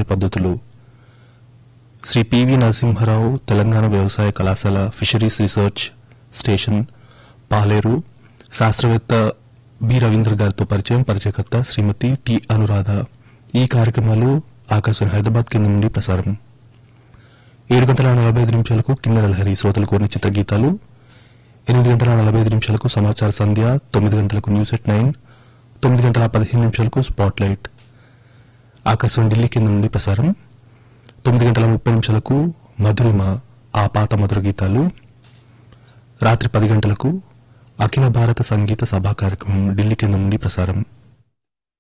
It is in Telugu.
కొన్ని పద్ధతులు శ్రీ పివి నరసింహారావు తెలంగాణ వ్యవసాయ కళాశాల ఫిషరీస్ రీసెర్చ్ స్టేషన్ పాలేరు శాస్త్రవేత్త బి రవీంద్ర గారితో పరిచయం పరిచయకర్త శ్రీమతి టి అనురాధ ఈ కార్యక్రమాలు ఆకాశవాణి హైదరాబాద్ కేంద్రం నుండి ప్రసారం ఏడు గంటల నలభై ఐదు నిమిషాలకు కిన్నెర లహరి శ్రోతలు కోరిన చిత్రగీతాలు ఎనిమిది గంటల నలభై ఐదు నిమిషాలకు సమాచార సంధ్య తొమ్మిది గంటలకు న్యూస్ ఎట్ నైన్ తొమ్మిది గంటల పదిహేను నిమిషాలకు స్పాట్ లైట్ ఆకాశవాణి ఢిల్లీ కేంద్రం నుండి ప్రసారం తొమ్మిది గంటల ముప్పై నిమిషాలకు మధురిమ ఆ పాత మధుర గీతాలు రాత్రి పది గంటలకు అఖిల భారత సంగీత సభా కార్యక్రమం ఢిల్లీ కేంద్రం నుండి ప్రసారం